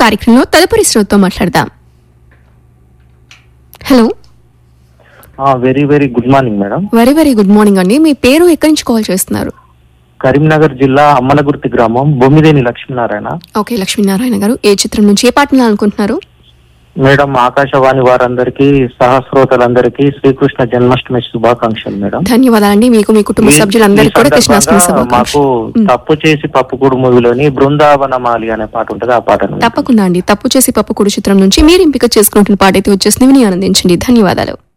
కార్యక్రమంలో తదుపరి శ్రోతతో మాట్లాడదాం hello very very good morning madam very very good morning అండి మీ పేరు ఎక్కడి నుంచి కాల్ చేస్తున్నారు కరీంనగర్ జిల్లా అమ్మనగుర్తి గ్రామం బొమ్మిదేని లక్ష్మీనారాయణ ఓకే లక్ష్మీనారాయణ గారు ఏ చిత్రం నుంచి ఏ పాటను అనుకుంటున్నారు మేడం ఆకాశవాణి వారందరికీ సహస్రోతలందరికీ శ్రీకృష్ణ జన్మాష్టమి శుభాకాంక్షలు మేడం ధన్యవాదాలండి మీకు మీ కుటుంబ ఈ- సభ్యులందరికీ ఈ కూడా కృష్ణాష్టమి సందర్భంగా శుభాకాంక్షలు మాకు తప్పు చేసి పప్పుకూడు మూవీలోని బృందావనమాలి అనే పాట ఉంటుంది ఆ పాటను తప్పకుండా అండి తప్పు చేసి పప్పు కుడి చిత్రం నుంచి మీరు ఎంపిక చేసుకున్నటువంటి పాట అయితే వచ్చేసి విని ఆనందించండి ధన్యవాదాలు